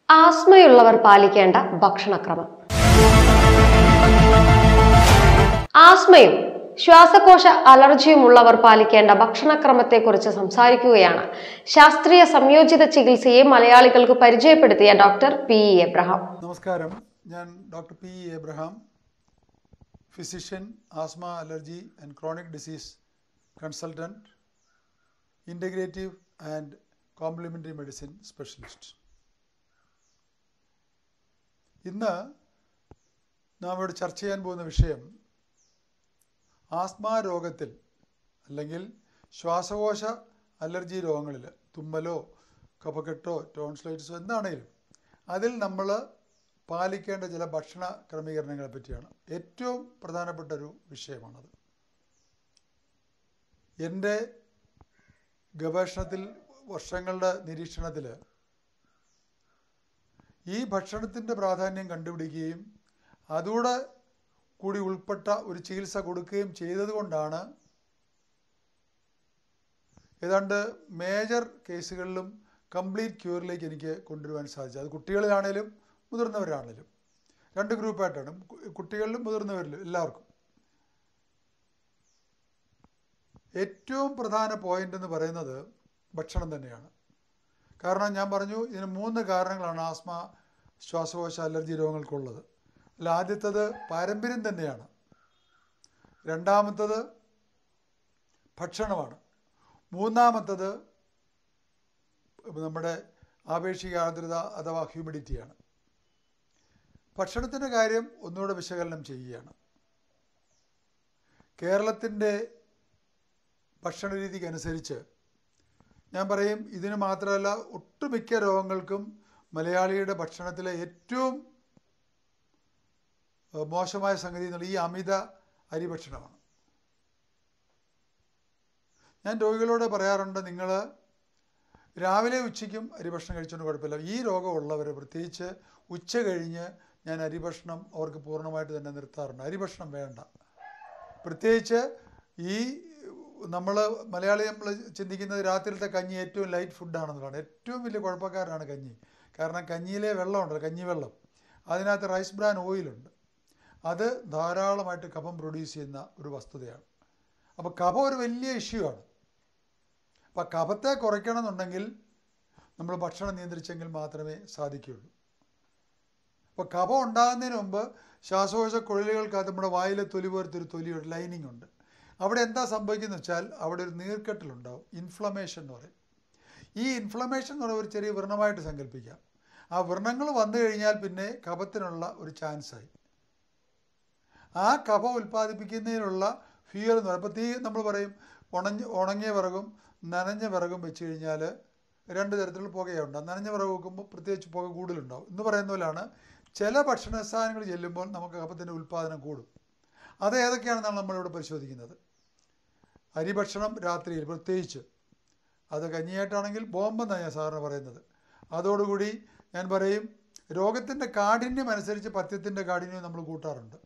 ആസ്മയുള്ളവർ പാലിക്കേണ്ട ഭക്ഷണക്രമം ആസ്മയും ശ്വാസകോശ അലർജിയും ഉള്ളവർ പാലിക്കേണ്ട ഭക്ഷണക്രമത്തെക്കുറിച്ച് സംസാരിക്കുകയാണ് ശാസ്ത്രീയ സംയോജിത ചികിത്സയെ മലയാളികൾക്ക് പരിചയപ്പെടുത്തിയ ഡോക്ടർ പി ഇ എബ്രഹാം നമസ്കാരം ഞാൻ doctor P E Abraham physician asthma allergy and chronic disease consultant integrative and complementary medicine specialist ഇന്ന് നാം ഇവിടെ ചർച്ച ചെയ്യാൻ പോകുന്ന വിഷയം ആസ്മ രോഗത്തിൽ അല്ലെങ്കിൽ ശ്വാസകോശ അലർജി രോഗങ്ങളിൽ തുമ്മലോ കഫക്കെട്ടോ ടോൺസ്ലൈറ്റിസോ എന്താണേലും അതിൽ നമ്മൾ പാലിക്കേണ്ട ചില ഭക്ഷണ ക്രമീകരണങ്ങളെ പറ്റിയാണ് ഏറ്റവും പ്രധാനപ്പെട്ട ഒരു വിഷയമാണത് എൻ്റെ ഗവേഷണത്തിൽ വർഷങ്ങളുടെ നിരീക്ഷണത്തിൽ ഈ ഭക്ഷണത്തിൻ്റെ പ്രാധാന്യം കണ്ടുപിടിക്കുകയും അതുകൂടെ കൂടി ഉൾപ്പെട്ട ഒരു ചികിത്സ കൊടുക്കുകയും ചെയ്തതുകൊണ്ടാണ് ഏതാണ്ട് മേജർ കേസുകളിലും കംപ്ലീറ്റ് ക്യൂറിലേക്ക് എനിക്ക് കൊണ്ടുവരുവാൻ സാധിച്ചത് അത് കുട്ടികളിലാണേലും മുതിർന്നവരാണേലും രണ്ട് ഗ്രൂപ്പായിട്ടാണ് കു- കുട്ടികളിലും മുതിർന്നവരിലും എല്ലാവർക്കും ഏറ്റവും പ്രധാന പോയിന്റ് എന്ന് പറയുന്നത് ഭക്ഷണം തന്നെയാണ് കാരണം ഞാൻ പറഞ്ഞു ഇതിന് മൂന്ന് കാരണങ്ങളാണ് ആസ്മ ശ്വാസകോശ അലർജി രോഗങ്ങൾക്കുള്ളത് അതിൽ ആദ്യത്തത് പാരമ്പര്യം തന്നെയാണ് രണ്ടാമത്തത് ഭക്ഷണമാണ് മൂന്നാമത്തത് നമ്മുടെ ആപേക്ഷിക ആർദ്രത അഥവാ ഹ്യൂമിഡിറ്റിയാണ് ഭക്ഷണത്തിൻ്റെ കാര്യം ഒന്നുകൂടെ വിശകലനം ചെയ്യുകയാണ് കേരളത്തിൻ്റെ ഭക്ഷണ രീതിക്കനുസരിച്ച് ഞാൻ പറയും ഇതിന് മാത്രമല്ല ഒട്ടുമിക്ക രോഗങ്ങൾക്കും മലയാളിയുടെ ഭക്ഷണത്തിലെ ഏറ്റവും ഏഹ്, മോശമായ സംഗതി എന്നുള്ള ഈ അമിത അരി ഭക്ഷണമാണ് ഞാൻ രോഗികളോട് പറയാറുണ്ട് നിങ്ങൾ രാവിലെ ഉച്ചയ്ക്കും അരിഭക്ഷണം കഴിച്ചുകൊണ്ട് കുഴപ്പമില്ല ഈ രോഗമുള്ളവർ പ്രത്യേകിച്ച് ഉച്ച കഴിഞ്ഞ് ഞാൻ അരിഭക്ഷണം അവർക്ക് പൂർണ്ണമായിട്ട് തന്നെ നിർത്താറുണ്ട് അരിഭക്ഷണം വേണ്ട പ്രത്യേകിച്ച് ഈ നമ്മൾ മലയാളി നമ്മൾ ചിന്തിക്കുന്നത് രാത്രിയിലത്തെ കഞ്ഞി ഏറ്റവും ലൈറ്റ് ഫുഡാണെന്നുള്ളതാണ് ഏറ്റവും വലിയ കുഴപ്പക്കാരനാണ് കഞ്ഞി കാരണം കഞ്ഞിയിലെ വെള്ളമുണ്ടല്ലോ കഞ്ഞിവെള്ളം അതിനകത്ത് റൈസ് ബ്രാൻ ഓയിലുണ്ട് അത് ധാരാളമായിട്ട് കഫം പ്രൊഡ്യൂസ് ചെയ്യുന്ന ഒരു വസ്തുതയാണ് അപ്പോൾ കഫം ഒരു വലിയ ഇഷ്യൂ ആണ് അപ്പോൾ കഫത്തെ കുറയ്ക്കണമെന്നുണ്ടെങ്കിൽ നമ്മൾ ഭക്ഷണം നിയന്ത്രിച്ചെങ്കിൽ മാത്രമേ സാധിക്കുകയുള്ളൂ അപ്പോൾ കഫം ഉണ്ടാകുന്നതിന് മുമ്പ് ശ്വാസകോശ കുഴലുകൾക്കകത്ത് നമ്മുടെ വായിലെ തൊലി പോലത്തെ ഒരു തൊലിയുണ്ട് ലൈനിങ് ഉണ്ട് അവിടെ എന്താ സംഭവിക്കുന്നത് വെച്ചാൽ അവിടെ ഒരു നീർക്കെട്ടലുണ്ടാവും ഇൻഫ്ലമേഷൻ എന്ന് പറയും ഈ ഇൻഫ്ലമേഷൻ എന്ന് പറയുന്ന ഒരു ചെറിയ വ്രണമായിട്ട് സങ്കല്പിക്കാം ആ വ്രണങ്ങൾ വന്നു കഴിഞ്ഞാൽ പിന്നെ കഫത്തിനുള്ള ഒരു ചാൻസായി ആ കഫ ഉൽപ്പാദിപ്പിക്കുന്നതിനുള്ള ഫ്യൂൽ എന്ന് പറയും അപ്പോൾ തീ നമ്മൾ പറയും ഉണഞ്ഞ ഉണങ്ങിയ വിറകും നനഞ്ഞ വിറകും വെച്ച് കഴിഞ്ഞാൽ രണ്ട് തരത്തിലുള്ള പുകയുണ്ട് നനഞ്ഞ വിറക് വെക്കുമ്പോൾ പ്രത്യേകിച്ച് പുക കൂടുതലുണ്ടാവും എന്ന് പറയുന്ന പോലെയാണ് ചില ഭക്ഷണ സാധനങ്ങൾ ചെല്ലുമ്പോൾ നമുക്ക് കഫത്തിൻ്റെ ഉൽപ്പാദനം കൂടും അത് ഏതൊക്കെയാണെന്നാണ് നമ്മളിവിടെ പരിശോധിക്കുന്നത് അരിഭക്ഷണം രാത്രിയിൽ പ്രത്യേകിച്ച് അത് കഞ്ഞിയായിട്ടാണെങ്കിൽ ബോംബെന്നാണ് ഞാൻ സാധാരണ പറയുന്നത് അതോടുകൂടി ഞാൻ പറയും രോഗത്തിൻ്റെ കാഠിന്യം അനുസരിച്ച് പഥ്യത്തിൻ്റെ കാഠിന്യം നമ്മൾ കൂട്ടാറുണ്ട്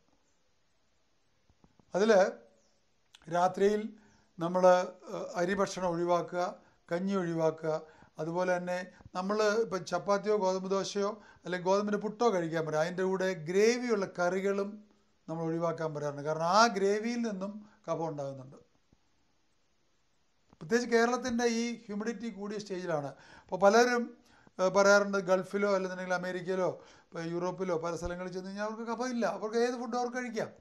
അതിൽ രാത്രിയിൽ നമ്മൾ അരിഭക്ഷണം ഒഴിവാക്കുക കഞ്ഞി ഒഴിവാക്കുക അതുപോലെ തന്നെ നമ്മൾ ഇപ്പം ചപ്പാത്തിയോ ഗോതമ്പ് ദോശയോ അല്ലെങ്കിൽ ഗോതമ്പിൻ്റെ പുട്ടോ കഴിക്കാൻ പറയാം അതിൻ്റെ കൂടെ ഗ്രേവിയുള്ള കറികളും നമ്മൾ ഒഴിവാക്കാൻ പറയാറുണ്ട് കാരണം ആ ഗ്രേവിയിൽ നിന്നും കഫം ഉണ്ടാകുന്നുണ്ട് പ്രത്യേകിച്ച് കേരളത്തിൻ്റെ ഈ ഹ്യൂമിഡിറ്റി കൂടിയ സ്റ്റേജിലാണ് അപ്പോൾ പലരും ഏഹ്, പറയാറുണ്ട് ഗൾഫിലോ അല്ലെന്നുണ്ടെങ്കിൽ അമേരിക്കയിലോ ഇപ്പോൾ യൂറോപ്പിലോ പല സ്ഥലങ്ങളിൽ ചെന്ന് കഴിഞ്ഞാൽ അവർക്ക് കഫമില്ല അവർക്ക് ഏത് ഫുഡും അവർക്ക് കഴിക്കാം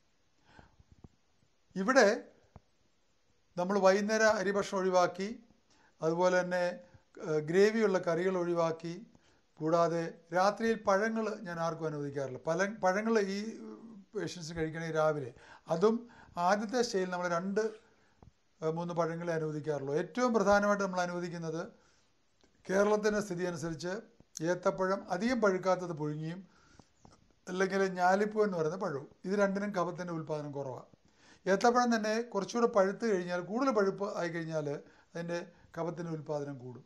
ഇവിടെ നമ്മൾ വൈകുന്നേരം അരിഭക്ഷണം ഒഴിവാക്കി അതുപോലെ തന്നെ ഏഹ്, ഗ്രേവിയുള്ള കറികൾ ഒഴിവാക്കി കൂടാതെ രാത്രിയിൽ പഴങ്ങൾ ഞാൻ ആർക്കും അനുവദിക്കാറില്ല പല പഴങ്ങൾ ഈ പേഷ്യൻസ് കഴിക്കണമെങ്കിൽ രാവിലെ അതും ആദ്യത്തെ സ്റ്റേജിൽ നമ്മൾ രണ്ട് ഏഹ്, മൂന്ന് പഴങ്ങളെ അനുവദിക്കാറുള്ളൂ ഏറ്റവും പ്രധാനമായിട്ട് നമ്മൾ അനുവദിക്കുന്നത് കേരളത്തിൻ്റെ സ്ഥിതി അനുസരിച്ച് ഏത്തപ്പഴം അധികം പഴുക്കാത്തത് പുഴുങ്ങിയും അല്ലെങ്കിൽ ഞാലിപ്പൂ എന്ന് പറയുന്ന പഴവും ഇത് രണ്ടിനും കഫത്തിൻ്റെ ഉൽപ്പാദനം കുറവാണ് ഏത്തപ്പഴം തന്നെ കുറച്ചുകൂടെ പഴുത്ത് കഴിഞ്ഞാൽ കൂടുതൽ പഴുപ്പ് ആയി കഴിഞ്ഞാൽ അതിൻ്റെ കഫത്തിൻ്റെ ഉൽപ്പാദനം കൂടും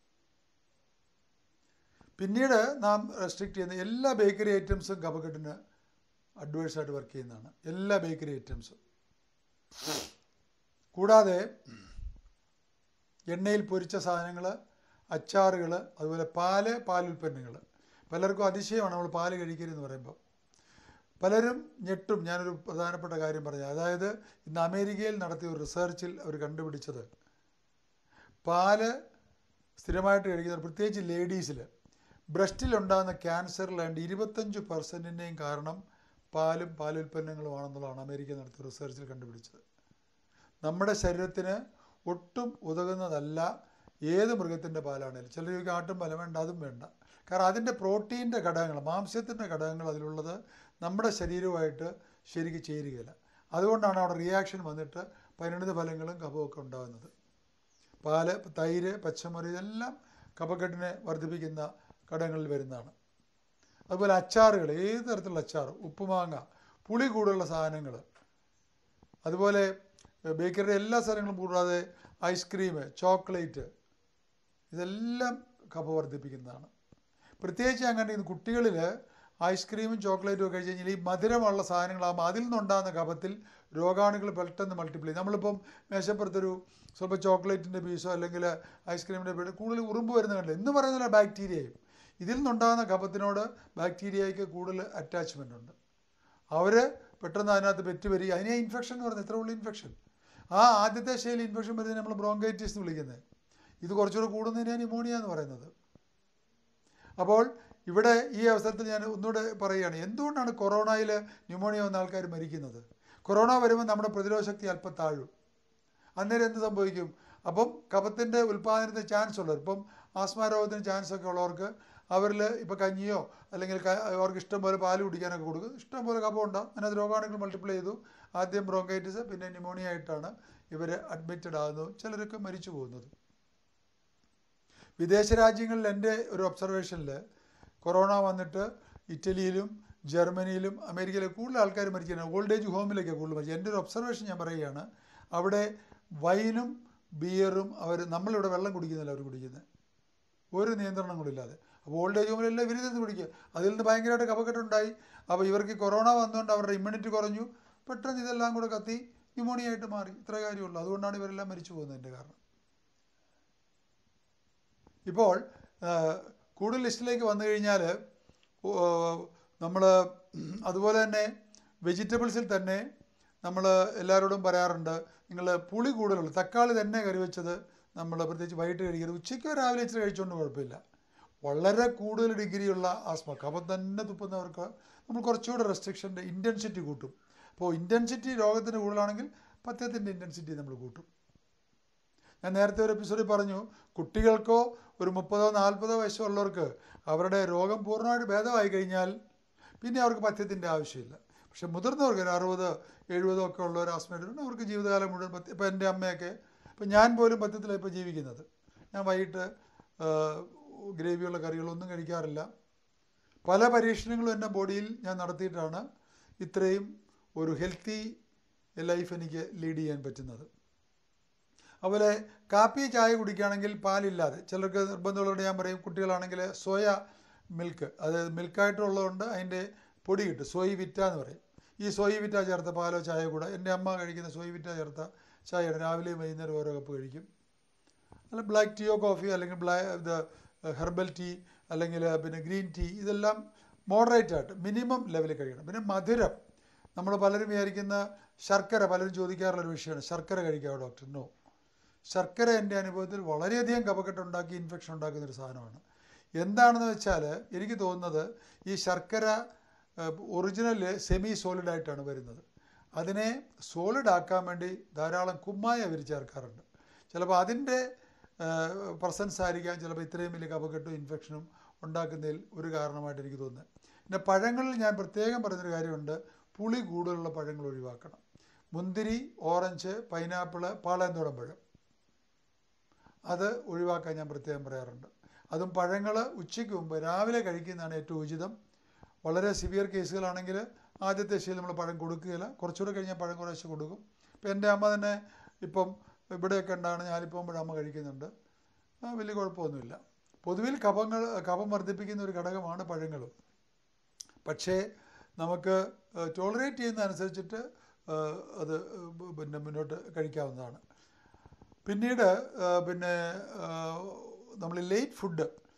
പിന്നീട് നാം റെസ്ട്രിക്റ്റ് ചെയ്യുന്ന എല്ലാ ബേക്കറി ഐറ്റംസും കഫക്കെട്ടിന് അഡ്വേഴ്സായിട്ട് വർക്ക് ചെയ്യുന്നതാണ് എല്ലാ ബേക്കറി ഐറ്റംസും കൂടാതെ എണ്ണയിൽ പൊരിച്ച സാധനങ്ങൾ അച്ചാറുകൾ അതുപോലെ പാല് പാലുൽപ്പന്നങ്ങൾ പലർക്കും അതിശയമാണ് നമ്മൾ പാല് കഴിക്കരുതെന്ന് പറയുമ്പോൾ പലരും ഞെട്ടും ഞാനൊരു പ്രധാനപ്പെട്ട കാര്യം പറഞ്ഞു അതായത് ഇന്ന് അമേരിക്കയിൽ നടത്തിയ ഒരു റിസർച്ചിൽ അവർ കണ്ടുപിടിച്ചത് പാല് സ്ഥിരമായിട്ട് കഴിക്കുന്നവർ പ്രത്യേകിച്ച് ലേഡീസിൽ ബ്രസ്റ്റിലുണ്ടാകുന്ന ക്യാൻസറിലാണ്ട് ഇരുപത്തഞ്ച് പെർസെൻറ്റിൻ്റെയും കാരണം പാലും പാലുൽപ്പന്നങ്ങളുമാണെന്നുള്ളതാണ് അമേരിക്ക നടത്തിയ റിസർച്ചിൽ കണ്ടുപിടിച്ചത് നമ്മുടെ ശരീരത്തിന് ഒട്ടും ഉതകുന്നതല്ല ഏത് മൃഗത്തിൻ്റെ പാലാണേലും ചിലർ ചോദിക്കും ആട്ടും പാലം വേണ്ട അതും വേണ്ട കാരണം അതിൻ്റെ പ്രോട്ടീൻ്റെ ഘടകങ്ങൾ മാംസ്യത്തിൻ്റെ ഘടകങ്ങൾ അതിലുള്ളത് നമ്മുടെ ശരീരവുമായിട്ട് ശരിക്ക് ചേരുകയില്ല അതുകൊണ്ടാണ് അവിടെ റിയാക്ഷൻ വന്നിട്ട് പരിണിത ഫലങ്ങളും കഫമൊക്കെ ഉണ്ടാകുന്നത് പാല് തൈര് പച്ചമുറി ഇതെല്ലാം കഫക്കെട്ടിനെ വർദ്ധിപ്പിക്കുന്ന ഘടകങ്ങളിൽ വരുന്നതാണ് അതുപോലെ അച്ചാറുകൾ ഏത് തരത്തിലുള്ള അച്ചാർ ഉപ്പുമാങ്ങ പുളി കൂടുതലുള്ള സാധനങ്ങൾ അതുപോലെ ബേക്കറിയുടെ എല്ലാ സാധനങ്ങളും കൂടാതെ ഐസ്ക്രീം ചോക്ലേറ്റ് ഇതെല്ലാം കഫ വർദ്ധിപ്പിക്കുന്നതാണ് പ്രത്യേകിച്ച് ഞാൻ കണ്ടിരിക്കുന്നത് കുട്ടികളിൽ ഐസ്ക്രീമും ചോക്ലേറ്റും ഒക്കെ കഴിച്ച് കഴിഞ്ഞാൽ ഈ മധുരമുള്ള സാധനങ്ങളാകുമ്പോൾ അതിൽ നിന്നുണ്ടാകുന്ന കഫത്തിൽ രോഗാണുക്കൾ പെട്ടെന്ന് മൾട്ടിപ്ലൈ നമ്മളിപ്പം മേശപ്പുറത്തൊരു സ്വല്പം ചോക്ലേറ്റിൻ്റെ പീസോ അല്ലെങ്കിൽ ഐസ്ക്രീമിൻ്റെ പീസോ കൂടുതൽ ഉറുമ്പ് വരുന്ന കണ്ടില്ല എന്ന് പറയുന്നില്ല ബാക്ടീരിയയും ഇതിൽ നിന്നുണ്ടാകുന്ന കഫത്തിനോട് ബാക്ടീരിയയ്ക്ക് കൂടുതൽ അറ്റാച്ച്മെൻ്റ് ഉണ്ട് അവർ പെട്ടെന്ന് അതിനകത്ത് പെറ്റ് വരിക അതിനെ ഇൻഫെക്ഷൻ എന്ന് പറയുന്നത് എത്ര ഉള്ള ഇൻഫെക്ഷൻ ആ ആദ്യത്തെ ശൈലി ഇൻഫെക്ഷൻ വരുന്നത് നമ്മൾ ബ്രോങ്കൈറ്റിസ് എന്ന് വിളിക്കുന്നത് ഇത് കുറച്ചുകൂടെ കൂടുന്നതിനാണ് ന്യൂമോണിയ എന്ന് പറയുന്നത് അപ്പോൾ ഇവിടെ ഈ അവസരത്തിൽ ഞാൻ ഒന്നുകൂടെ പറയുകയാണ് എന്തുകൊണ്ടാണ് കൊറോണയിൽ ന്യൂമോണിയ വന്ന ആൾക്കാർ മരിക്കുന്നത് കൊറോണ വരുമ്പോൾ നമ്മുടെ പ്രതിരോധ ശക്തി അല്പം താഴും അന്നേരം എന്ത് സംഭവിക്കും അപ്പം കഫത്തിൻ്റെ ഉൽപ്പാദനത്തിന് ചാൻസ് ഉള്ളവർ ഇപ്പം ആസ്മ രോഗത്തിന് ചാൻസ് ഒക്കെ ഉള്ളവർക്ക് അവരിൽ ഇപ്പോൾ കഞ്ഞിയോ അല്ലെങ്കിൽ ക- അവർക്ക് ഇഷ്ടം പോലെ പാല് കുടിക്കാനൊക്കെ കൊടുക്കും ഇഷ്ടം പോലെ കഫം ഉണ്ടാവും അതിനകത്ത് രോഗാണുക്കൾ മൾട്ടിപ്ലൈ ചെയ്തു ആദ്യം ബ്രോങ്കൈറ്റിസ് പിന്നെ ന്യൂമോണിയ ആയിട്ടാണ് ഇവർ അഡ്മിറ്റഡ് ആകുന്നതും ചിലരൊക്കെ മരിച്ചു പോകുന്നത് വിദേശ രാജ്യങ്ങളിൽ എൻ്റെ ഒരു ഒബ്സർവേഷനിൽ കൊറോണ വന്നിട്ട് ഇറ്റലിയിലും ജർമ്മനിയിലും അമേരിക്കയിലും കൂടുതൽ ആൾക്കാർ മരിക്കുന്നത് ഓൾഡ് ഏജ് ഹോമിലേക്കാണ് കൂടുതൽ മരിച്ചത് എൻ്റെ ഒരു ഒബ്സർവേഷൻ ഞാൻ പറയുകയാണ് അവിടെ വൈനും ബിയറും അവർ നമ്മളിവിടെ വെള്ളം കുടിക്കുന്നില്ല അവർ കുടിക്കുന്നത് ഒരു നിയന്ത്രണങ്ങളില്ലാതെ അപ്പോൾ ഓൾഡ് ഏജ് ഹോമിലെല്ലാം ഇവർ നിന്ന് കുടിക്കുക അതിൽ നിന്ന് ഭയങ്കരമായിട്ട് കഫക്കെട്ടുണ്ടായി അപ്പോൾ ഇവർക്ക് ഈ കൊറോണ വന്നുകൊണ്ട് അവരുടെ ഇമ്മ്യൂണിറ്റി കുറഞ്ഞു പെട്ടെന്ന് ഇതെല്ലാം കൂടെ കത്തി ന്യൂമോണിയ ആയിട്ട് മാറി ഇത്ര കാര്യമുള്ളൂ അതുകൊണ്ടാണ് ഇവരെല്ലാം മരിച്ചു പോകുന്നതിൻ്റെ കാരണം ഇപ്പോൾ ആ, കൂടുതൽ ലിസ്റ്റിലേക്ക് വന്നു കഴിഞ്ഞാൽ നമ്മൾ അതുപോലെ തന്നെ വെജിറ്റബിൾസിൽ തന്നെ നമ്മൾ എല്ലാവരോടും പറയാറുണ്ട് നിങ്ങൾ പുളി കൂടുതലുള്ള തക്കാളി തന്നെ കറി വെച്ചത് നമ്മൾ പ്രത്യേകിച്ച് വൈകിട്ട് കഴിക്കരുത് ഉച്ചയ്ക്കോ രാവിലെ ഇച്ചിരി കഴിച്ചുകൊണ്ട് കുഴപ്പമില്ല വളരെ കൂടുതൽ ഡിഗ്രിയുള്ള ആസ്മ കഫം തന്നെ തുപ്പുന്നവർക്ക് നമ്മൾ കുറച്ചുകൂടെ റെസ്ട്രിക്ഷൻ്റെ ഇൻറ്റൻസിറ്റി കൂട്ടും അപ്പോൾ ഇൻറ്റൻസിറ്റി രോഗത്തിന് കൂടുതലാണെങ്കിൽ പഥ്യത്തിൻ്റെ ഇൻറ്റൻസിറ്റി നമ്മൾ കൂട്ടും ഞാൻ നേരത്തെ ഒരു എപ്പിസോഡിൽ പറഞ്ഞു കുട്ടികൾക്കോ ഒരു മുപ്പതോ നാൽപ്പതോ വയസ്സുള്ളവർക്ക് അവരുടെ രോഗം പൂർണ്ണമായിട്ട് ഭേദമായി കഴിഞ്ഞാൽ പിന്നെ അവർക്ക് പഥ്യത്തിൻ്റെ ആവശ്യമില്ല പക്ഷെ മുതിർന്നവർക്ക് ഒരു അറുപത് എഴുപതോ ഒക്കെ ഉള്ളവർ ആസ്മയുണ്ട് അവർക്ക് ജീവിതകാലം മുഴുവൻ പഥ്യം ഇപ്പോൾ എൻ്റെ അമ്മയൊക്കെ ഇപ്പം ഞാൻ പോലും പഥ്യത്തിലാണ് ഇപ്പോൾ ജീവിക്കുന്നത് ഞാൻ വൈകിട്ട് ഗ്രേവിയുള്ള കറികളൊന്നും കഴിക്കാറില്ല പല പരീക്ഷണങ്ങളും എൻ്റെ ബോഡിയിൽ ഞാൻ നടത്തിയിട്ടാണ് ഇത്രയും ഒരു ഹെൽത്തി ലൈഫ് എനിക്ക് ലീഡ് ചെയ്യാൻ പറ്റുന്നത് അതുപോലെ കാപ്പി ചായ കുടിക്കുകയാണെങ്കിൽ പാലില്ലാതെ ചിലർക്ക് നിർബന്ധമുള്ളവരോട് ഞാൻ പറയും കുട്ടികളാണെങ്കിൽ സോയ മിൽക്ക് അതായത് മിൽക്കായിട്ടുള്ളതുകൊണ്ട് അതിൻ്റെ പൊടി കിട്ടും സോയി വിറ്റ എന്ന് പറയും ഈ സോയി വിറ്റ ചേർത്ത പാലോ ചായ കൂടെ എൻ്റെ അമ്മ കഴിക്കുന്ന സോയി വിറ്റ ചേർത്ത ചായയാണ് രാവിലെയും വൈകുന്നേരം ഓരോ കപ്പ് കഴിക്കും അല്ല ബ്ലാക്ക് ടീയോ കോഫിയോ അല്ലെങ്കിൽ ബ്ലാ ഇത് ഹെർബൽ ടീ അല്ലെങ്കിൽ പിന്നെ ഗ്രീൻ ടീ ഇതെല്ലാം മോഡറേറ്റ് ആയിട്ട് മിനിമം ലെവലിൽ കഴിക്കണം പിന്നെ മധുരം നമ്മൾ പലരും വിചാരിക്കുന്ന ശർക്കര പലരും ചോദിക്കാറുള്ള ഒരു വിഷയമാണ് ശർക്കര കഴിക്കാമോ ഡോക്ടർ നോ ശർക്കര എൻ്റെ അനുഭവത്തിൽ വളരെയധികം കഫക്കെട്ടുണ്ടാക്കി ഇൻഫെക്ഷൻ ഉണ്ടാക്കുന്ന ഒരു സാധനമാണ് എന്താണെന്ന് വെച്ചാൽ എനിക്ക് തോന്നുന്നത് ഈ ശർക്കര ഒറിജിനൽ സെമി സോളിഡ് ആയിട്ടാണ് വരുന്നത് അതിനെ സോളിഡ് ആക്കാൻ വേണ്ടി ധാരാളം കുമ്മായ അവർ ചേർക്കാറുണ്ട് ചിലപ്പോൾ അതിൻ്റെ പ്രസൻസ് ആയിരിക്കാം ചിലപ്പോൾ ഇത്രയും വലിയ കഫക്കെട്ടും ഇൻഫെക്ഷനും ഉണ്ടാക്കുന്നതിൽ ഒരു കാരണമായിട്ട് എനിക്ക് തോന്നുന്നത് പിന്നെ പഴങ്ങളിൽ ഞാൻ പ്രത്യേകം പറഞ്ഞൊരു കാര്യമുണ്ട് പുളി കൂടുതലുള്ള പഴങ്ങൾ ഒഴിവാക്കണം മുന്തിരി ഓറഞ്ച് പൈനാപ്പിള് പാളയന്തോടൻ പഴം അത് ഒഴിവാക്കാൻ ഞാൻ പ്രത്യേകം പറയാറുണ്ട് അതും പഴങ്ങൾ ഉച്ചയ്ക്ക് മുമ്പ് രാവിലെ കഴിക്കുന്നതാണ് ഏറ്റവും ഉചിതം വളരെ സിവിയർ കേസുകളാണെങ്കിൽ ആദ്യത്തെ ശീലം നമ്മൾ പഴം കൊടുക്കുകയില്ല കുറച്ചുകൂടെ കഴിഞ്ഞാൽ പഴം കുറേശ്ശെ കൊടുക്കും ഇപ്പം എൻ്റെ അമ്മ തന്നെ ഇപ്പം ഇവിടെയൊക്കെ ഉണ്ടാണ് ഞാനിപ്പോൾ അമ്മ കഴിക്കുന്നുണ്ട് ആ, വലിയ കുഴപ്പമൊന്നുമില്ല പൊതുവിൽ കഫങ്ങൾ കഫം വർദ്ധിപ്പിക്കുന്ന ഒരു ഘടകമാണ് പഴങ്ങളും പക്ഷേ നമുക്ക് ടോളറേറ്റ് ചെയ്യുന്ന അനുസരിച്ചിട്ട് ആ, അത് പിന്നെ മുന്നോട്ട് കഴിക്കാവുന്നതാണ് പിന്നീട് ആ, പിന്നെ നമ്മൾ ലേറ്റ് ഫുഡ്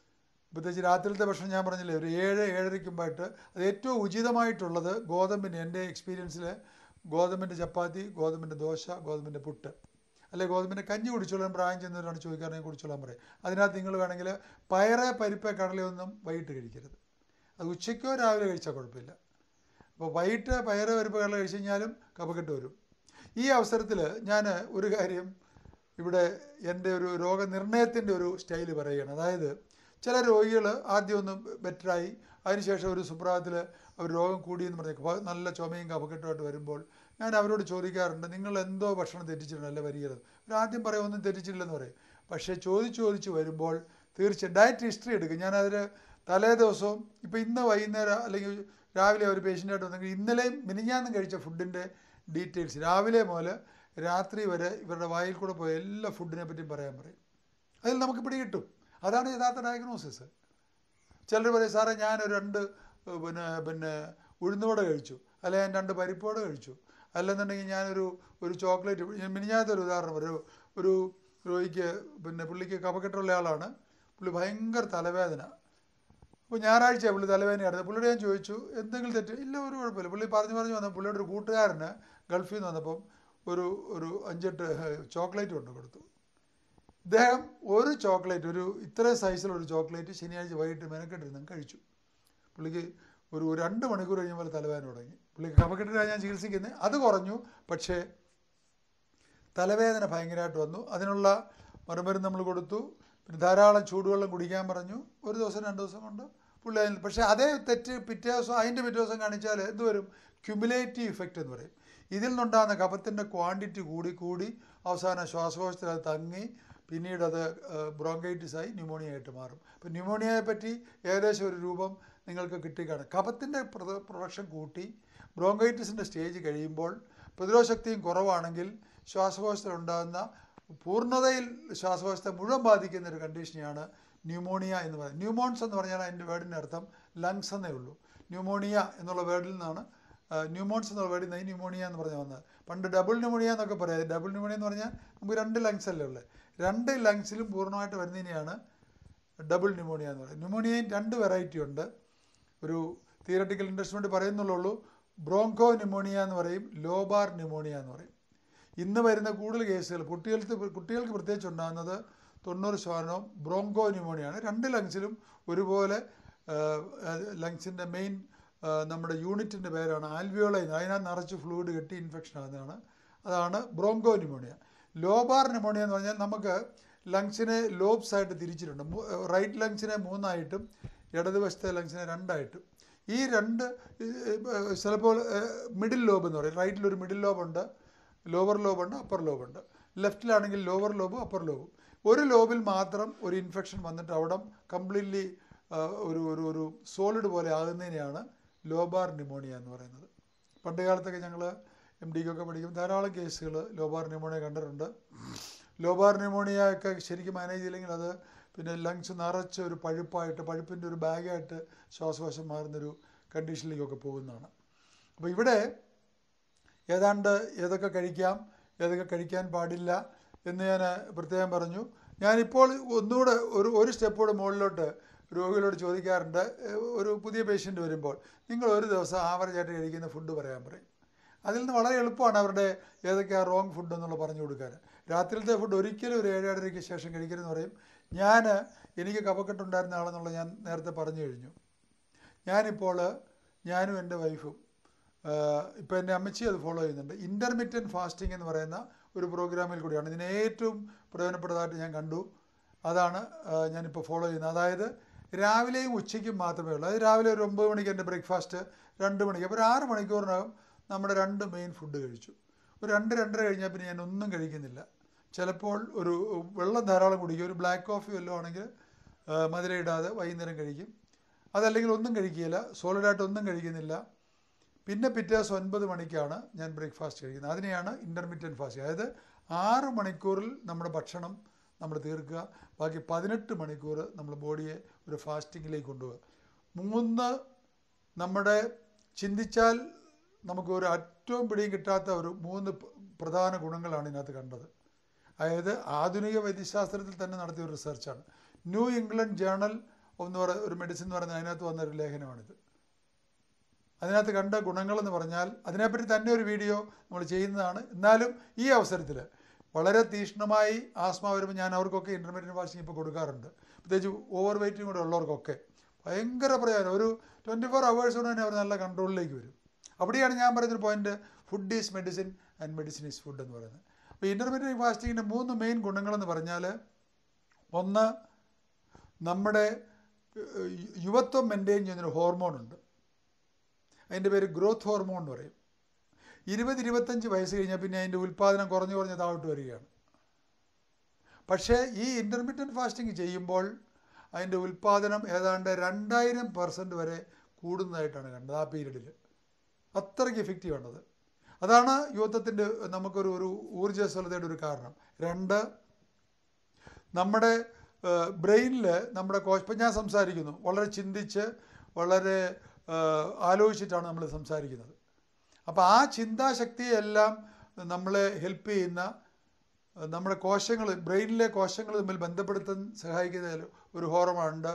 പ്രത്യേകിച്ച് രാത്രിയിലത്തെ ഭക്ഷണം ഞാൻ പറഞ്ഞില്ലേ ഒരു ഏഴ് ഏഴരയ്ക്കുമ്പായിട്ട് അത് ഏറ്റവും ഉചിതമായിട്ടുള്ളത് ഗോതമ്പിന് എൻ്റെ എക്സ്പീരിയൻസിൽ ഗോതമ്പിൻ്റെ ചപ്പാത്തി ഗോതമ്പിൻ്റെ ദോശ ഗോതമ്പിൻ്റെ പുട്ട് അല്ലെ ഗോതമ്പിൻ്റെ കഞ്ഞി കുടിച്ചോളാൻ പ്രായം ചെന്നവരാണ് ചോദിക്കാറുണ്ടെങ്കിൽ കുടിച്ചോളാൻ പറയും അതിനകത്ത് നിങ്ങൾ വേണമെങ്കിൽ പയറ് പരിപ്പ് കടലയൊന്നും വൈകിട്ട് കഴിക്കരുത് അത് ഉച്ചയ്ക്കോ രാവിലെ കഴിച്ചാൽ കുഴപ്പമില്ല അപ്പോൾ വൈകിട്ട് പയറ് പരിപ്പ് കടല കഴിച്ച് കഴിഞ്ഞാലും കഫക്കെട്ട് വരും ഈ അവസരത്തിൽ ഞാൻ ഒരു കാര്യം ഇവിടെ എൻ്റെ ഒരു രോഗനിർണയത്തിൻ്റെ ഒരു സ്റ്റൈല് പറയുകയാണ് അതായത് ചില രോഗികൾ ആദ്യം ഒന്ന് ബെറ്ററായി അതിനുശേഷം ഒരു സുപ്രഭാതത്തിൽ അവർ രോഗം കൂടിയെന്ന് പറഞ്ഞ് കഫ- നല്ല ചുമയും കഫക്കെട്ടുമായിട്ട് വരുമ്പോൾ ഞാൻ അവരോട് ചോദിക്കാറുണ്ട് നിങ്ങൾ എന്തോ ഭക്ഷണം തെറ്റിച്ചിട്ടുണ്ടല്ലേ വരികയത് അവർ ആദ്യം പറയും ഒന്നും തെറ്റിച്ചില്ലെന്ന് പറയും പക്ഷേ ചോദിച്ച് ചോദിച്ച് വരുമ്പോൾ തീർച്ചയായും ഡയറ്റ് ഹിസ്റ്ററി എടുക്കും ഞാനതിൽ തലേ ദിവസവും ഇപ്പോൾ ഇന്ന് വൈകുന്നേരം അല്ലെങ്കിൽ രാവിലെ ഒരു പേഷ്യൻ്റായിട്ട് വന്നെങ്കിൽ ഇന്നലെയും മിനിഞ്ഞാന്നും കഴിച്ച ഫുഡിൻ്റെ ഡീറ്റെയിൽസ് രാവിലെ മുതൽ രാത്രി വരെ ഇവരുടെ വായിൽ കൂടെ പോയ എല്ലാ ഫുഡിനെ പറ്റിയും പറയാൻ പറയും അതിൽ നമുക്ക് പിടികിട്ടും അതാണ് യഥാർത്ഥ ഡയഗ്നോസിസ് ചിലർ പറയും സാറേ ഞാനൊരു രണ്ട് ഏഹ്, പിന്നെ പിന്നെ ഉഴുന്നുവട കഴിച്ചു അല്ലെ ഞാൻ രണ്ട് പരിപ്പോട കഴിച്ചു അല്ലെന്നുണ്ടെങ്കിൽ ഞാനൊരു ഒരു ചോക്ലേറ്റ് മിനിഞ്ഞാത്ത ഒരു ഉദാഹരണം ഒരു ഒരു രോഗിക്ക് പിന്നെ പുള്ളിക്ക് കഫക്കെട്ടുള്ള ആളാണ് പുള്ളി ഭയങ്കര തലവേദന അപ്പോൾ ഞായറാഴ്ച പുള്ളി തലവേദനയായിരുന്നു പുള്ളിയോട് ഞാൻ ചോദിച്ചു എന്തെങ്കിലും തെറ്റ് ഇല്ല ഒരു കുഴപ്പമില്ല പുള്ളി പറഞ്ഞു പറഞ്ഞു വന്ന പുള്ളിയുടെ ഒരു കൂട്ടുകാരന് ഗൾഫിൽ നിന്ന് വന്നപ്പം ഒരു ഒരു അഞ്ചെട്ട് ചോക്ലേറ്റ് കൊണ്ട് കൊടുത്തു ഇദ്ദേഹം ഒരു ചോക്ലേറ്റ് ഒരു ഇത്രയും സൈസിലുള്ള ഒരു ചോക്ലേറ്റ് ശനിയാഴ്ച വൈകിട്ട് മെനക്കെട്ടിരുന്ന് കഴിച്ചു പുള്ളിക്ക് ഒരു രണ്ട് മണിക്കൂർ കഴിയുമ്പോൾ തലവേദന തുടങ്ങി പുള്ളിക്ക് കഫക്കെട്ടിനാണ് ഞാൻ ചികിത്സിക്കുന്നത് അത് കുറഞ്ഞു പക്ഷേ തലവേദന ഭയങ്കരമായിട്ട് വന്നു അതിനുള്ള മറുമരുന്ന് നമ്മൾ കൊടുത്തു പിന്നെ ധാരാളം ചൂടുവെള്ളം കുടിക്കാൻ പറഞ്ഞു ഒരു ദിവസം രണ്ട് ദിവസം കൊണ്ട് പുള്ളി അതിൽ പക്ഷേ അതേ തെറ്റ് പിറ്റേ ദിവസം അതിൻ്റെ പിറ്റേ ദിവസം കാണിച്ചാൽ എന്ത് വരും ക്യുമുലേറ്റീവ് ഇഫക്റ്റ് എന്ന് പറയും ഇതിൽ നിന്നുണ്ടാകുന്ന കഫത്തിൻ്റെ ക്വാണ്ടിറ്റി കൂടി കൂടി അവസാനം ശ്വാസകോശത്തിൽ അത് തങ്ങി പിന്നീട് അത് ബ്രോങ്കൈറ്റിസ് ആയി ന്യൂമോണിയ ആയിട്ട് മാറും അപ്പോൾ ന്യൂമോണിയയെ പറ്റി ഏകദേശം ഒരു രൂപം നിങ്ങൾക്ക് കിട്ടിക്കാണും കഫത്തിൻ്റെ പ്രൊഡക്ഷൻ കൂട്ടി ബ്രോങ്കൈറ്റിസിൻ്റെ സ്റ്റേജ് കഴിയുമ്പോൾ പ്രതിരോധശക്തിയും കുറവാണെങ്കിൽ ശ്വാസകോശത്തിൽ ഉണ്ടാകുന്ന പൂർണ്ണതയിൽ ശ്വാസകോശത്തെ മുഴുവൻ ബാധിക്കുന്ന ഒരു കണ്ടീഷനെയാണ് ന്യൂമോണിയ എന്ന് പറയുന്നത് ന്യൂമോൺസ് എന്ന് പറഞ്ഞാൽ അതിൻ്റെ വേർഡിൻ്റെ അർത്ഥം ലങ്സ് എന്നേ ഉള്ളൂ ന്യൂമോണിയ എന്നുള്ള വേർഡിൽ നിന്നാണ് ന്യൂമോൺസ് എന്നുള്ള വേർഡിൽ നിന്ന് ന്യൂമോണിയ എന്ന് പറഞ്ഞ് വന്നത് പണ്ട് ഡബിൾ ന്യൂമോണിയ എന്നൊക്കെ പറയാം ഡബിൾ ന്യൂമോണിയ എന്ന് പറഞ്ഞാൽ നമുക്ക് രണ്ട് ലങ്സ് അല്ലേ ഉള്ളത് രണ്ട് ലങ്സിലും പൂർണ്ണമായിട്ട് വരുന്നതിനെയാണ് ഡബിൾ ന്യൂമോണിയ എന്ന് പറയുന്നത് ന്യൂമോണിയയും രണ്ട് വെറൈറ്റി ഉണ്ട് ഒരു തിയറട്ടിക്കൽ ഇൻട്രസ്റ്റ് പറയുന്നുള്ളൂ ബ്രോങ്കോ ന്യൂമോണിയ എന്ന് പറയും ലോബാർ ന്യൂമോണിയ എന്ന് പറയും ഇന്ന് വരുന്ന കൂടുതൽ കേസുകൾ കുട്ടികൾക്ക് കുട്ടികൾക്ക് പ്രത്യേകിച്ച് ഉണ്ടാകുന്നത് തൊണ്ണൂറ് ശതമാനവും ബ്രോങ്കോ ന്യൂമോണിയാണ് രണ്ട് ലങ്സിലും ഒരുപോലെ ലങ്സിൻ്റെ മെയിൻ നമ്മുടെ യൂണിറ്റിൻ്റെ പേരാണ് ആൽവിയോളൈ അതിനകത്ത് നിറച്ച് ഫ്ലൂയിഡ് കെട്ടി ഇൻഫെക്ഷൻ ആകുന്നതാണ് അതാണ് ബ്രോങ്കോ ന്യൂമോണിയ ലോബാർ ന്യൂമോണിയ എന്ന് പറഞ്ഞാൽ നമുക്ക് ലങ്സിനെ ലോബ്സ് ആയിട്ട് തിരിച്ചിട്ടുണ്ട് മൂ- റൈറ്റ് ലങ്സിനെ മൂന്നായിട്ടും ഇടതുവശത്തെ ലങ്സിനെ രണ്ടായിട്ടും ഈ രണ്ട് ഏഹ്, ചിലപ്പോൾ മിഡിൽ ലോബ് എന്ന് പറയും റൈറ്റിൽ ഒരു മിഡിൽ ലോബുണ്ട് ലോവർ ലോബുണ്ട് അപ്പർ ലോബുണ്ട് ലെഫ്റ്റിലാണെങ്കിൽ ലോവർ ലോബും അപ്പർ ലോബും ഒരു ലോബിൽ മാത്രം ഒരു ഇൻഫെക്ഷൻ വന്നിട്ട് അവിടെ കംപ്ലീറ്റ്ലി ഒരു ഒരു ഒരു സോളിഡ് പോലെ ആകുന്നതിനെയാണ് ലോബാർ ന്യൂമോണിയ എന്ന് പറയുന്നത് പണ്ട് കാലത്തൊക്കെ ഞങ്ങൾ എം ഡിക്കൊക്കെ പഠിക്കും ധാരാളം കേസുകൾ ലോബാർ ന്യൂമോണിയ കണ്ടിട്ടുണ്ട് ലോബാർ ന്യൂമോണിയ ഒക്കെ ശരിക്കും മാനേജ് ചെയ്തില്ലെങ്കിൽ അത് പിന്നെ ലങ്സ് നിറച്ച് ഒരു പഴുപ്പായിട്ട് പഴുപ്പിൻ്റെ ഒരു ബാഗായിട്ട് ശ്വാസകോശം മാറുന്നൊരു കണ്ടീഷനിലേക്കൊക്കെ പോകുന്നതാണ് അപ്പോൾ ഇവിടെ ഏതാണ്ട് ഏതൊക്കെ കഴിക്കാം ഏതൊക്കെ കഴിക്കാൻ പാടില്ല എന്ന് ഞാൻ പ്രത്യേകം പറഞ്ഞു ഞാനിപ്പോൾ ഒന്നുകൂടെ ഒരു ഒരു സ്റ്റെപ്പ് കൂടെ മുകളിലോട്ട് രോഗികളോട് ചോദിക്കാറുണ്ട് ഏഹ് ഒരു പുതിയ പേഷ്യൻ്റ് വരുമ്പോൾ നിങ്ങൾ ഒരു ദിവസം ആവറേജായിട്ട് കഴിക്കുന്ന ഫുഡ് പറയാൻ പറയും അതിൽ നിന്ന് വളരെ എളുപ്പമാണ് അവരുടെ ഏതൊക്കെയാണ് റോങ് ഫുഡ് എന്നുള്ള പറഞ്ഞു കൊടുക്കാൻ രാത്രിയിലത്തെ ഫുഡ് ഒരിക്കലും ഒരു ഏഴേഴരയ്ക്ക് ശേഷം കഴിക്കരുതെന്ന് പറയും ഞാൻ എനിക്ക് കഫക്കെട്ടുണ്ടായിരുന്ന ആളെന്നുള്ള ഞാൻ നേരത്തെ പറഞ്ഞു കഴിഞ്ഞു ഞാനിപ്പോൾ ഞാനും എൻ്റെ വൈഫും ഇപ്പോൾ എൻ്റെ അമ്മച്ചി അത് ഫോളോ ചെയ്യുന്നുണ്ട് ഇൻ്റർമീഡിയറ്റ് ഫാസ്റ്റിംഗ് എന്ന് പറയുന്ന ഒരു പ്രോഗ്രാമിൽ കൂടിയാണ് ഇതിന് ഏറ്റവും പ്രയോജനപ്പെട്ടതായിട്ട് ഞാൻ കണ്ടു അതാണ് ആ, ഞാനിപ്പോൾ ഫോളോ ചെയ്യുന്നത് അതായത് രാവിലെയും ഉച്ചയ്ക്കും മാത്രമേ ഉള്ളൂ അത് രാവിലെ ഒരു ഒമ്പത് മണിക്ക് എൻ്റെ ബ്രേക്ക്ഫാസ്റ്റ് രണ്ട് മണിക്ക് അപ്പോൾ ഒരു ആറ് മണിക്കൂറിനകം നമ്മുടെ രണ്ട് മെയിൻ ഫുഡ് കഴിച്ചു ഒരു രണ്ട് രണ്ടര കഴിഞ്ഞാൽ പിന്നെ ഞാൻ ഒന്നും കഴിക്കുന്നില്ല ചിലപ്പോൾ ഒരു വെള്ളം ധാരാളം കുടിക്കും ഒരു ബ്ലാക്ക് കോഫി വല്ലതും ആണെങ്കിൽ ആ, മധുരം ഇടാതെ വൈകുന്നേരം കഴിക്കും അതല്ലെങ്കിൽ ഒന്നും കഴിക്കുകയില്ല സോളിഡായിട്ട് ഒന്നും കഴിക്കുന്നില്ല പിന്നെ പിറ്റേ ദിവസം ഒൻപത് മണിക്കാണ് ഞാൻ ബ്രേക്ക്ഫാസ്റ്റ് കഴിക്കുന്നത് അതിനെയാണ് ഇൻ്റർമീഡിയറ്റ് ഫാസ്റ്റിംഗ് അതായത് ആറ് മണിക്കൂറിൽ നമ്മുടെ ഭക്ഷണം നമ്മൾ തീർക്കുക ബാക്കി പതിനെട്ട് മണിക്കൂർ നമ്മൾ ബോഡിയെ ഒരു ഫാസ്റ്റിങ്ങിലേക്ക് കൊണ്ടുപോകുക മൂന്ന് നമ്മുടെ ചിന്തിച്ചാൽ നമുക്ക് ഒരു അറ്റവും പിടിയും കിട്ടാത്ത ഒരു മൂന്ന് പ- പ്രധാന ഗുണങ്ങളാണ് ഇതിനകത്ത് കണ്ടത് അതായത് ആധുനിക വൈദ്യശാസ്ത്രത്തിൽ തന്നെ നടത്തിയ ഒരു റിസർച്ചാണ് ന്യൂ ഇംഗ്ലണ്ട് ജേണൽ എന്ന് പറ ഒരു മെഡിസിൻ എന്ന് പറയുന്നത് അതിനകത്ത് വന്നൊരു ലേഖനമാണിത് അതിനകത്ത് കണ്ട ഗുണങ്ങളെന്ന് പറഞ്ഞാൽ അതിനെപ്പറ്റി തന്നെ ഒരു വീഡിയോ നമ്മൾ ചെയ്യുന്നതാണ് എന്നാലും ഈ അവസരത്തിൽ വളരെ തീക്ഷ്ണമായി ആസ്മ വരുമ്പോൾ ഞാൻ അവർക്കൊക്കെ ഇൻ്റർമീഡിയറ്റ് വാഷിംഗ് ഇപ്പോൾ കൊടുക്കാറുണ്ട് പ്രത്യേകിച്ച് ഓവർ വെയിറ്റും കൂടെ ഉള്ളവർക്കൊക്കെ ഭയങ്കര പ്രയോജനം ഒരു ട്വൻറ്റി ഫോർ അവേഴ്സ് കൊണ്ട് തന്നെ അവർ നല്ല കൺട്രോളിലേക്ക് വരും അവിടെയാണ് ഞാൻ പറയുന്നൊരു point food is medicine and medicine is food എന്ന് പറയുന്നത് അപ്പോൾ ഇൻ്റർമീഡിയറ്റ് ഫാസ്റ്റിങ്ങിൻ്റെ മൂന്ന് മെയിൻ ഗുണങ്ങളെന്ന് പറഞ്ഞാൽ ഒന്ന് നമ്മുടെ ഏഹ്, യുവത്വം മെയിൻറ്റെയിൻ ചെയ്യുന്നൊരു ഹോർമോണുണ്ട് അതിൻ്റെ പേര് ഗ്രോത്ത് ഹോർമോൺ എന്ന് പറയും ഇരുപത് ഇരുപത്തഞ്ച് വയസ്സ് കഴിഞ്ഞാൽ പിന്നെ അതിൻ്റെ ഉൽപ്പാദനം കുറഞ്ഞു കുറഞ്ഞ് താഴോട്ട് വരികയാണ് പക്ഷേ ഈ ഇൻ്റർമീഡിയറ്റ് ഫാസ്റ്റിംഗ് ചെയ്യുമ്പോൾ അതിൻ്റെ ഉൽപ്പാദനം ഏതാണ്ട് രണ്ടായിരം പെർസെൻറ്റ് വരെ കൂടുന്നതായിട്ടാണ് കണ്ടത് ആ പീരീഡിൽ അത്രയ്ക്ക് എഫക്റ്റീവ് ആണത് അതാണ് യുവത്വത്തിൻ്റെ നമുക്കൊരു ഒരു ഊർജ്ജസ്വലതയുടെ ഒരു കാരണം രണ്ട് നമ്മുടെ ബ്രെയിനിൽ നമ്മുടെ കോശ ഇപ്പം ഞാൻ സംസാരിക്കുന്നു വളരെ ചിന്തിച്ച് വളരെ ഏഹ്, ആലോചിച്ചിട്ടാണ് നമ്മൾ സംസാരിക്കുന്നത് അപ്പോൾ ആ ചിന്താശക്തിയെല്ലാം നമ്മളെ ഹെൽപ്പ് ചെയ്യുന്ന ഏഹ്, നമ്മുടെ കോശങ്ങൾ ബ്രെയിനിലെ കോശങ്ങൾ തമ്മിൽ ബന്ധപ്പെടുത്താൻ സഹായിക്കുന്ന ഒരു ഹോർമോണുണ്ട്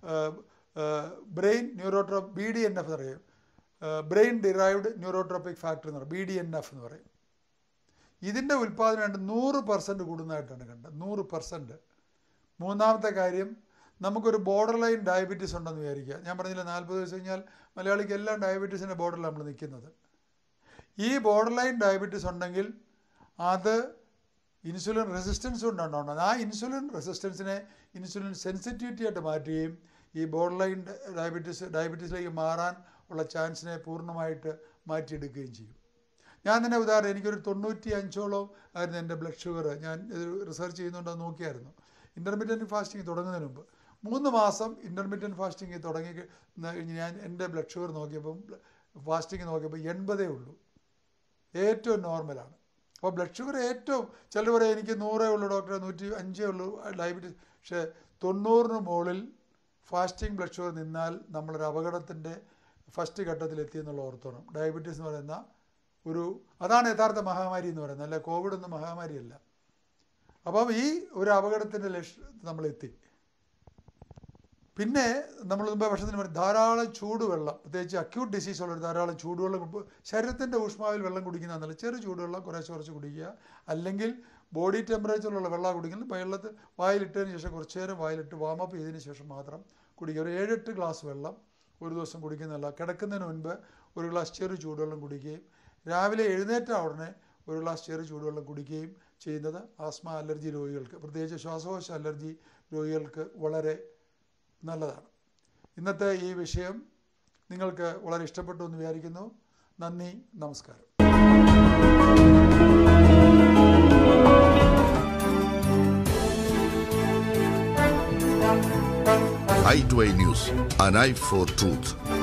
brain neurotrophic B D N F എന്ന് പറയും ബ്രെയിൻ ഡിറൈവ്ഡ് ന്യൂറോട്രോപ്പിക് ഫാക്ടർ എന്ന് പറയും ബി ഡി എൻ എഫ് എന്ന് പറയും ഇതിൻ്റെ ഉൽപ്പാദനം രണ്ട് നൂറ് പെർസെൻറ്റ് കൂടുന്നതായിട്ടാണ് കണ്ടത് നൂറ് പെർസെൻറ്റ് മൂന്നാമത്തെ കാര്യം നമുക്കൊരു ബോർഡർ ലൈൻ ഡയബറ്റീസ് ഉണ്ടെന്ന് വിചാരിക്കുക ഞാൻ പറഞ്ഞില്ല നാൽപ്പത് വയസ്സ് കഴിഞ്ഞാൽ മലയാളിക്ക് എല്ലാം ഡയബറ്റീസിൻ്റെ ബോർഡറിൽ നമ്മൾ നിൽക്കുന്നത് ഈ ബോർഡർ ലൈൻ ഡയബറ്റീസ് ഉണ്ടെങ്കിൽ അത് ഇൻസുലിൻ റെസിസ്റ്റൻസ് കൊണ്ടുണ്ടാവുന്നത് ആ ഇൻസുലിൻ റെസിസ്റ്റൻസിനെ ഇൻസുലിൻ സെൻസിറ്റിവിറ്റി ആയിട്ട് മാറ്റുകയും ഈ ബോർഡർ ലൈൻ ഡയബറ്റീസ് ഡയബറ്റീസിലേക്ക് മാറാൻ ഉള്ള ചാൻസിനെ പൂർണ്ണമായിട്ട് മാറ്റിയെടുക്കുകയും ചെയ്യും ഞാൻ തന്നെ ഉദാഹരണം എനിക്കൊരു തൊണ്ണൂറ്റി അഞ്ചോളം ആയിരുന്നു എൻ്റെ ബ്ലഡ് ഷുഗർ ഞാൻ ഇത് റിസർച്ച് ചെയ്യുന്നുണ്ടോ എന്ന് നോക്കിയായിരുന്നു ഇൻ്റർമീഡിയറ്റ് ഫാസ്റ്റിംഗ് തുടങ്ങുന്നതിന് മുമ്പ് മൂന്ന് മാസം ഇൻ്റർമീഡിയറ്റ് ഫാസ്റ്റിംഗ് തുടങ്ങി കഴിഞ്ഞ് ഞാൻ എൻ്റെ ബ്ലഡ് ഷുഗർ നോക്കിയപ്പം ഫാസ്റ്റിംഗ് നോക്കിയപ്പോൾ എൺപതേ ഉള്ളൂ ഏറ്റവും നോർമലാണ് അപ്പോൾ ബ്ലഡ് ഷുഗർ ഏറ്റവും ചിലർ പറയും എനിക്ക് നൂറേ ഉള്ളൂ ഡോക്ടറെ നൂറ്റി അഞ്ചേ ഉള്ളൂ ഡയബറ്റീസ് പക്ഷേ തൊണ്ണൂറിന് മുകളിൽ ഫാസ്റ്റിംഗ് ബ്ലഡ് ഷുഗർ നിന്നാൽ നമ്മളൊരു അപകടത്തിൻ്റെ ഫസ്റ്റ് ഘട്ടത്തിലെത്തി എന്നുള്ള ഓർത്തോണം ഡയബറ്റീസ് എന്ന് പറയുന്ന ഒരു അതാണ് യഥാർത്ഥ മഹാമാരി എന്ന് പറയുന്നത് അല്ല കോവിഡ് ഒന്നും മഹാമാരിയല്ല അപ്പം ഈ ഒരു അപകടത്തിൻ്റെ ലക്ഷ നമ്മളെത്തി പിന്നെ നമ്മൾ മുമ്പേ ഭക്ഷണത്തിന് പറയും ധാരാളം ചൂടുവെള്ളം പ്രത്യേകിച്ച് അക്യൂട്ട് ഡിസീസ് ഉള്ളൊരു ധാരാളം ചൂടുവെള്ളം കുടിപ്പ് ശരീരത്തിൻ്റെ ഊഷ്മാവിൽ വെള്ളം കുടിക്കുന്നതല്ല ചെറു ചൂടുവെള്ളം കുറേശ്ശെ കുറച്ച് കുടിക്കുക അല്ലെങ്കിൽ ബോഡി ടെമ്പറേച്ചറിലുള്ള വെള്ളം കുടിക്കുന്നത് വെള്ളത്തിൽ വായിലിട്ടതിന് ശേഷം കുറച്ച് നേരം വായിലിട്ട് വാമപ്പ് ചെയ്തതിന് ശേഷം മാത്രം കുടിക്കുക ഒരു ഏഴെട്ട് ഗ്ലാസ് വെള്ളം ഒരു ദിവസം കുടിക്കുന്നതല്ല കിടക്കുന്നതിന് മുൻപ് ഒരു ഗ്ലാസ് ചെറു ചൂടുവെള്ളം കുടിക്കുകയും രാവിലെ എഴുന്നേറ്റ ഉടനെ ഒരു ഗ്ലാസ് ചെറു ചൂടുവെള്ളം കുടിക്കുകയും ചെയ്യുന്നത് ആസ്മ അലർജി രോഗികൾക്ക് പ്രത്യേകിച്ച് ശ്വാസകോശ അലർജി രോഗികൾക്ക് വളരെ നല്ലതാണ് ഇന്നത്തെ ഈ വിഷയം നിങ്ങൾക്ക് വളരെ ഇഷ്ടപ്പെട്ടു എന്ന് വിചാരിക്കുന്നു നന്ദി നമസ്കാരം i2i News, an eye for truth.